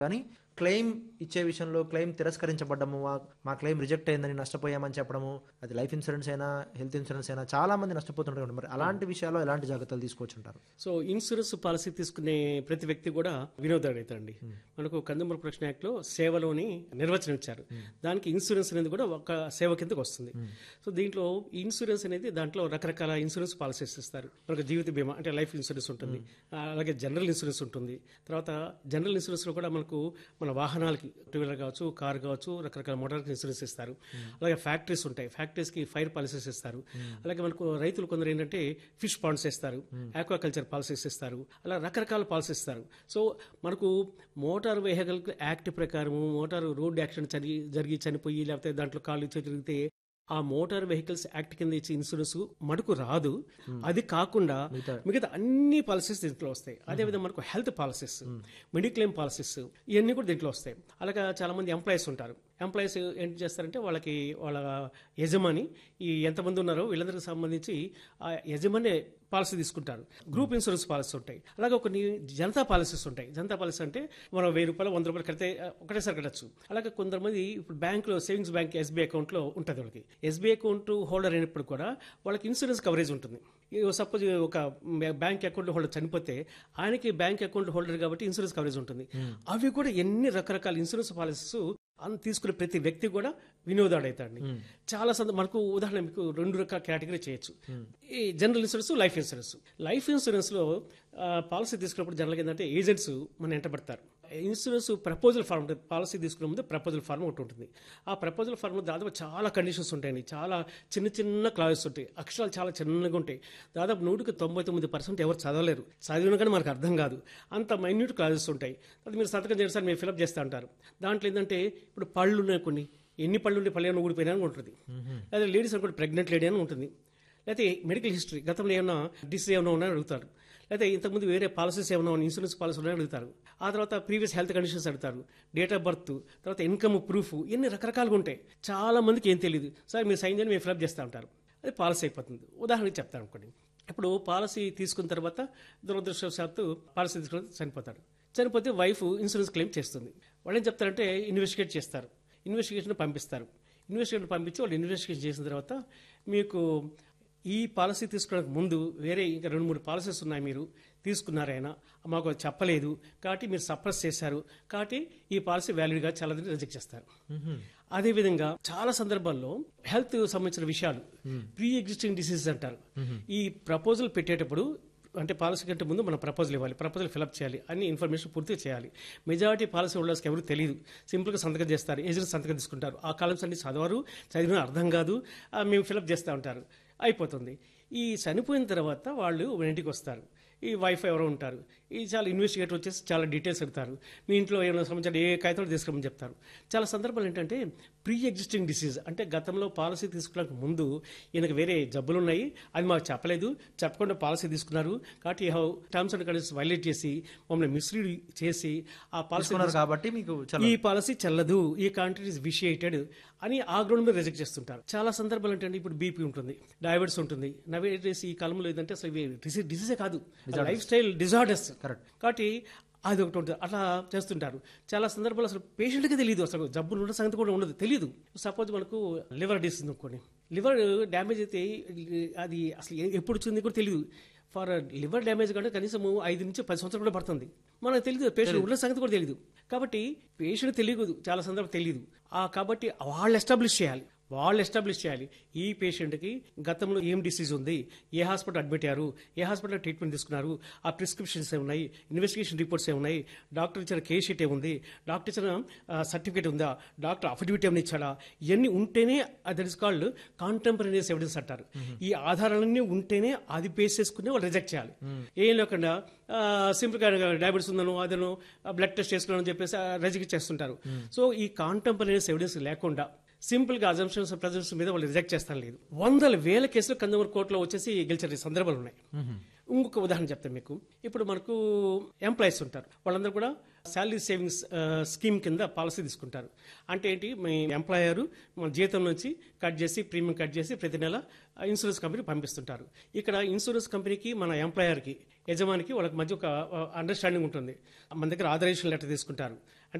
కానీ క్లెయిమ్ ఇచ్చే విషయంలో క్లెయిమ్ తిరస్కరించబడ్డము మా- మా క్లెయిమ్ రిజెక్ట్ అయిందని నష్టపోయామని చెప్పడము అది లైఫ్ ఇన్సూరెన్స్ అయినా హెల్త్ ఇన్సూరెన్స్ అయినా చాలా మంది నష్టపోతుంటారు మరి అలాంటి విషయాల్లో ఎలాంటి జాగ్రత్తలు తీసుకొచ్చుంటారు సో ఇన్సూరెన్స్ పాలసీ తీసుకునే ప్రతి వ్యక్తి కూడా వినోదాడైతారండి మనకు కన్జ్యూమర్ ప్రొటెక్షన్ యాక్ట్ లో సేవలోని నిర్వచనం ఇచ్చారు దానికి ఇన్సూరెన్స్ అనేది కూడా ఒక సేవ కిందకు వస్తుంది సో దీంట్లో ఇన్సూరెన్స్ అనేది దాంట్లో రకరకాల ఇన్సూరెన్స్ పాలసీస్ ఇస్తారు మనకు జీవిత బీమా అంటే లైఫ్ ఇన్సూరెన్స్ ఉంటుంది ఆ, అలాగే జనరల్ ఇన్సూరెన్స్ ఉంటుంది తర్వాత జనరల్ ఇన్సూరెన్స్ లో కూడా మనకు మన వాహనాలకి టూ వీలర్ కావచ్చు కార్ కావచ్చు రకరకాల మోటార్ ఇన్సూరెన్స్ ఇస్తారు అలాగే ఫ్యాక్టరీస్ ఉంటాయి ఫ్యాక్టరీస్ కి ఫైర్ పాలసీస్ ఇస్తారు అలాగే మనకు రైతులు కొందరు ఏంటంటే ఫిష్ పాండ్స్ ఇస్తారు ఆక్వాకల్చర్ పాలసీస్ ఇస్తారు అలా రకరకాల పాలసీస్ ఇస్తారు సో మనకు మోటార్ వెహికల్ యాక్ట్ ప్రకారం మోటార్ రోడ్ యాక్సిడెంట్ జరిగి జరిగి చనిపోయి లేకపోతే దాంట్లో కాళ్ళు ఇచ్చి జరిగితే ఆ మోటార్ వెహికల్స్ యాక్ట్ కింద ఇచ్చే ఇన్సూరెన్స్ మటుకు రాదు అది కాకుండా మిగతా అన్ని పాలసీస్ దీంట్లో వస్తాయి అదేవిధంగా మనకు హెల్త్ పాలసీస్ మెడిక్లెయిమ్ పాలసీస్ ఇవన్నీ కూడా దీంట్లో వస్తాయి అలాగే చాలా మంది ఎంప్లాయీస్ ఉంటారు ఎంప్లాయీస్ ఏం చేస్తారంటే వాళ్ళకి వాళ్ళ యజమాని ఈ ఎంతమంది ఉన్నారో వీళ్ళందరికి సంబంధించి ఆ యజమాని పాలసీ తీసుకుంటారు గ్రూప్ ఇన్సూరెన్స్ పాలసీ ఉంటాయి అలాగే కొన్ని జనతా పాలసీస్ ఉంటాయి జనతా పాలసీ అంటే మనం వెయ్యి రూపాయలు వంద రూపాయలు కడితే ఆ, ఒకటేసారి కట్టచ్చు అలాగే కొంతమంది ఇప్పుడు బ్యాంకులో సేవింగ్స్ బ్యాంక్ ఎస్బీఐ అకౌంట్లో ఉంటుంది వాళ్ళకి ఎస్బీఐ అకౌంట్ హోల్డర్ అయినప్పుడు కూడా వాళ్ళకి ఇన్సూరెన్స్ కవరేజ్ ఉంటుంది సపోజ్ ఒక బ్యాంక్ అకౌంట్ హోల్డర్ చనిపోతే ఆయనకి బ్యాంక్ అకౌంట్ హోల్డర్ కాబట్టి ఇన్సూరెన్స్ కవరేజ్ ఉంటుంది అవి కూడా ఎన్ని రకరకాల ఇన్సూరెన్స్ పాలసీస్ అన్ తీసుకునే ప్రతి వ్యక్తి కూడా వినోదాడైతాడండి చాలా సంద మనకు ఉదాహరణ మీకు రెండు రకాల కేటగిరీ చేయొచ్చు ఈ general insurance life insurance life insurance లో పాలసీ తీసుకున్నప్పుడు జనరల్గా ఏంటంటే ఏజెంట్స్ మన ఎంటబడతారు ఇన్సూరెన్స్ ప్రపోజల్ ఫార్మ్ ఉంటుంది పాలసీ తీసుకునే ముందు ప్రపోజల్ ఫార్మ్ ఒకటి ఉంటుంది ఆ ప్రపోజల్ ఫార్మ్ దాదాపు చాలా కండిషన్స్ ఉంటాయండి చాలా చిన్న చిన్న క్లాజెస్ ఉంటాయి అక్షరాలు చాలా చిన్నగా ఉంటాయి దాదాపు నూటికి తొంభై తొమ్మిది పర్సెంట్ ఎవరు చదవలేరు చదివిన కానీ మనకు అర్థం కాదు అంత మైన్యూట్ క్లాజెస్ ఉంటాయి అది మీరు సంతకం చేస్తారు మీరు ఫిలప్ చేస్తూ ఉంటారు దాంట్లో ఏంటంటే ఇప్పుడు పళ్ళు ఉన్నాయి కొన్ని ఎన్ని పళ్ళు ఉంటే పళ్ళు ఏమైనా ఊడిపోయినా అని ఉంటుంది అదే లేడీస్ అనుకోండి ప్రెగ్నెంట్ లేడీ అని ఉంటుంది లేకపోతే మెడికల్ హిస్టరీ గతంలో ఏమైనా డిసీజ్ ఏమైనా ఉన్నాయని అడుగుతారు లేకపోతే ఇంతకుముందు వేరే పాలసీస్ ఏమైనా ఉన్నాయి, ఇన్సూరెన్స్ పాలసీ ఉన్నాయని అడుగుతారు ఆ తర్వాత ప్రీవియస్ హెల్త్ కండిషన్స్ అడుగుతారు డేట్ ఆఫ్ బర్త్ తర్వాత ఇన్కమ్ ప్రూఫ్ ఇన్ని రకరకాలుగా ఉంటాయి చాలా మందికి ఏం తెలియదు సార్ మీరు సైన్ చేయండి మీరు ఫిలప్ చేస్తూ ఉంటారు అది పాలసీ అయిపోతుంది ఉదాహరణకి చెప్తాను అనుకోండి ఇప్పుడు పాలసీ తీసుకున్న తర్వాత దురదృష్టవశాత్తు పాలసీ తీసుకున్న చనిపోతాడు చనిపోతే వైఫ్ ఇన్సూరెన్స్ క్లెయిమ్ చేస్తుంది వాళ్ళు ఏం చెప్తారంటే ఇన్వెస్టిగేట్ చేస్తారు ఇన్వెస్టిగేషన్ పంపిస్తారు ఇన్వెస్టిగేషన్ పంపించి వాళ్ళు ఇన్వెస్టిగేషన్ చేసిన తర్వాత మీకు ఈ పాలసీ తీసుకోవడానికి ముందు వేరే ఇంకా రెండు మూడు పాలసీస్ ఉన్నాయి మీరు తీసుకున్నారైనా మాకు అది చెప్పలేదు కాబట్టి మీరు సప్రెస్ చేశారు కాబట్టి ఈ పాలసీ వ్యాలిడ్గా చాలాదని రిజెక్ట్ చేస్తారు అదేవిధంగా చాలా సందర్భాల్లో హెల్త్ సంబంధించిన విషయాలు ప్రీ ఎగ్జిస్టింగ్ డిసీజెస్ అంటారు ఈ ప్రపోజల్ పెట్టేటప్పుడు అంటే పాలసీ కంటే ముందు మనం ప్రపోజల్ ఇవ్వాలి ప్రపోజల్ ఫిలప్ చేయాలి అన్ని ఇన్ఫర్మేషన్ పూర్తిగా చేయాలి మెజారిటీ పాలసీ హోల్డర్స్కి ఎవరు తెలియదు సింపుల్గా సంతకం చేస్తారు ఏజెంట్ సంతకం తీసుకుంటారు ఆ కాలమ్స్ అన్ని చదవరు చదివిన అర్థం కాదు ఆ, మేము ఫిలప్ చేస్తూ ఉంటారు అయిపోతుంది ఈ చనిపోయిన తర్వాత వాళ్ళు మన ఇంటికి వస్తారు ఈ వైఫ్ ఎవరో ఉంటారు ఈ చాలా ఇన్వెస్టిగేటర్ వచ్చేసి చాలా డీటెయిల్స్ అడుగుతారు మీ ఇంట్లో ఏమైనా సంబంధించిన ఏ కాగితాలు తీసుకురమని చెప్తారు చాలా సందర్భాలు ఏంటంటే ప్రీ ఎగ్జిస్టింగ్ డిసీజ్ అంటే గతంలో పాలసీ తీసుకోవడానికి ముందు ఈయనకు వేరే జబ్బులు ఉన్నాయి అది మాకు చెప్పలేదు చెప్పకుండా పాలసీ తీసుకున్నారు కాబట్టి టర్మ్స్ అండ్ కండిషన్స్ వైలేట్ చేసి మమ్మల్ని మిస్లీడ్ చేసి ఆ పాలసీ తీసుకున్నారు కాబట్టి మీకు చాలా ఈ పాలసీ చెల్లదు ఈ కాంట్రాక్ట్ ఇస్ విషియేటెడ్ అని ఆ గ్రౌండ్ మీద రిజెక్ట్ చేస్తుంటారు చాలా సందర్భాలు ఏంటంటే ఇప్పుడు బీపీ ఉంటుంది డయాబెటీస్ ఉంటుంది నవేడేస్ ఈ కాలంలో ఏంటంటే అసలు ఇవి డిసీజ్ డిసీజే కాదు లైఫ్ స్టైల్ డిజార్డర్స్ Correct. కాబట్టి అది ఒకటి ఉంటుంది అట్లా చేస్తుంటారు చాలా సందర్భాలు అసలు పేషెంట్కి తెలియదు అసలు జబ్బులు ఉన్న సంగతి కూడా ఉండదు తెలియదు సపోజ్ మనకు లివర్ డిసీజ్ అనుకోండి లివర్ డ్యామేజ్ అయితే అది అసలు ఎ- ఎప్పుడు వచ్చింది కూడా తెలియదు ఫర్ లివర్ డ్యామేజ్ కంటే కనీసం ఐదు నుంచి పది సంవత్సరాలు కూడా పడుతుంది మనకు తెలియదు పేషెంట్ ఉన్న సంగతి కూడా తెలియదు కాబట్టి పేషెంట్ తెలియదు చాలా సందర్భం తెలియదు ఆ కాబట్టి వాళ్ళు ఎస్టాబ్లిష్ చేయాలి వాళ్ళు ఎస్టాబ్లిష్ చేయాలి ఈ పేషెంట్కి గతంలో ఏం డిసీజ్ ఉంది ఏ హాస్పిటల్ అడ్మిట్ అయ్యారు ఏ హాస్పిటల్ ట్రీట్మెంట్ తీసుకున్నారు ఆ ప్రిస్క్రిప్షన్స్ ఏమున్నాయి ఇన్వెస్టిగేషన్ రిపోర్ట్స్ ఏమున్నాయి డాక్టర్ ఇచ్చిన కేస్ షీట్ ఏముంది డాక్టర్ ఇచ్చిన సర్టిఫికేట్ ఉందా డాక్టర్ అఫిడవిట్ ఏమైనా ఇచ్చాడా ఇవన్నీ ఉంటేనే that is called contemporaneous evidence అంటారు ఈ ఆధారాలన్నీ ఉంటేనే అది బేస్ చేసుకుని వాళ్ళు రిజెక్ట్ చేయాలి ఏం లేకుండా సింపుల్గా డయాబెటీస్ ఉందనో అదనో బ్లడ్ టెస్ట్ చేసుకున్నాను చెప్పేసి రిజెక్ట్ చేస్తుంటారు సో ఈ కాంటెంపరీనియస్ ఎవిడెన్స్ లేకుండా సింపుల్ గా అజంప్షన్స్ ప్రజెన్స్ మీద వాళ్ళు రిజెక్ట్ చేస్తాను లేదు వందల వేల కేసులు కన్జ్యూమర్ కోర్టులో వచ్చేసి గెలిచిన సందర్భాలు ఉన్నాయి ఇంకొక ఉదాహరణ చెప్తాను మీకు ఇప్పుడు మనకు ఎంప్లాయీస్ ఉంటారు వాళ్ళందరూ కూడా శాలరీ సేవింగ్స్ స్కీమ్ కింద పాలసీ తీసుకుంటారు అంటే ఏంటి మీ ఎంప్లాయర్ మన జీతం నుంచి కట్ చేసి ప్రీమియం కట్ చేసి ప్రతి నెల ఇన్సూరెన్స్ కంపెనీ పంపిస్తుంటారు ఇక్కడ ఇన్సూరెన్స్ కంపెనీకి మన ఎంప్లాయర్కి యజమానికి వాళ్ళకి మధ్య ఒక అండర్స్టాండింగ్ ఉంటుంది మన దగ్గర ఆథరైజేషన్ లెటర్ తీసుకుంటారు